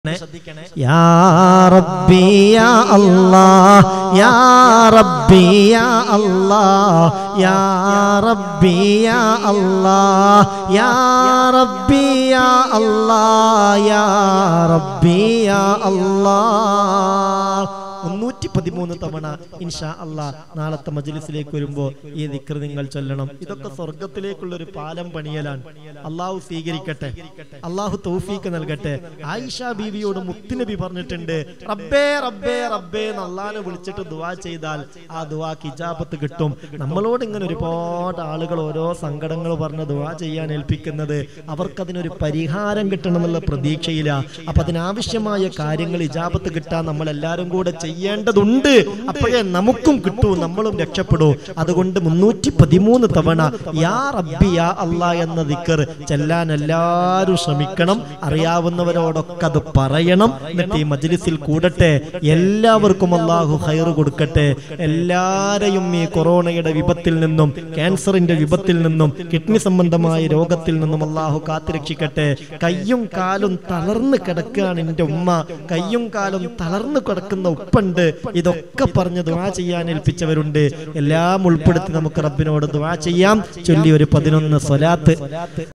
യാ റബ്ബി യാ അല്ലാഹ് യാ റബ്ബി യാ അല്ലാഹ് യാ റബ്ബി യാ അല്ലാഹ് യാ റബ്ബി യാ അല്ലാഹ് യാ റബ്ബി യാ അല്ലാഹ് മുന്നൂറ്റി പതിമൂന്ന് തവണ ഇൻഷാ അള്ളാ നാളത്തെ മജ്ലിസിലേക്ക് വരുമ്പോ ഈ ദിക്ർ നിങ്ങൾ ചൊല്ലണം ഇതൊക്കെ സ്വർഗത്തിലേക്കുള്ള ഒരു പാലം പണിയലാണ് അള്ളാഹു സ്വീകരിക്കട്ടെ അള്ളാഹു തൗഫീക്ക് നൽകട്ടെ ആയിഷ ബീവിയോട് മുത്തുനബി പറഞ്ഞിട്ടുണ്ട് റബ്ബേ റബ്ബേ റബ്ബേ എന്ന് അള്ളാനെ വിളിച്ചിട്ട് ദുവാ ചെയ്താൽ ആ ദുവാക്ക് ഇജാബത്ത് കിട്ടും നമ്മളോട് ഇങ്ങനെ ഒരുപാട് ആളുകൾ ഓരോ സങ്കടങ്ങൾ പറഞ്ഞ് ദുവാ ചെയ്യാൻ ഏൽപ്പിക്കുന്നത് അവർക്കതിനൊരു പരിഹാരം കിട്ടണം എന്നുള്ള പ്രതീക്ഷയില്ല അപ്പൊ അതിനാവശ്യമായ കാര്യങ്ങൾ ഇജാബത്ത് കിട്ടാൻ നമ്മൾ എല്ലാവരും കൂടെ ചെയ്യേണ്ടതുണ്ട് അപ്പോഴേ നമുക്കും കിട്ടൂ നമ്മളും രക്ഷപ്പെടൂ അതുകൊണ്ട് മുന്നൂറ്റി പതിമൂന്ന് തവണ യാ റബ്ബി യാ അല്ലാ എന്ന ദിക്കർ ചെല്ലാൻ എല്ലാവരും ശ്രമിക്കണം അറിയാവുന്നവരോടൊക്കെ അത് പറയണം എന്നിട്ട് ഈ മജ്ലിസിൽ കൂടട്ടെ എല്ലാവർക്കും അള്ളാഹു ഹൈർ കൊടുക്കട്ടെ എല്ലാരെയും ഈ കൊറോണയുടെ വിപത്തിൽ നിന്നും ക്യാൻസറിന്റെ വിപത്തിൽ നിന്നും കിഡ്നി സംബന്ധമായ രോഗത്തിൽ നിന്നും അള്ളാഹു കാത്തുരക്ഷിക്കട്ടെ കയ്യും കാലും തളർന്ന് കിടക്കുകയാണ് എൻ്റെ ഉമ്മ കയ്യും കാലും തളർന്ന് കിടക്കുന്ന ഉപ്പുണ്ട് ഇതൊക്കെ പറഞ്ഞ് ദുവാ ചെയ്യാൻ ഏൽപ്പിച്ചവരുണ്ട് എല്ലാം ഉൾപ്പെടുത്തി നമുക്ക് റബ്ബിനോട് ദുവാ ചെയ്യാം ചൊല്ലി ഒരു പതിനൊന്ന് സ്വലാത്ത്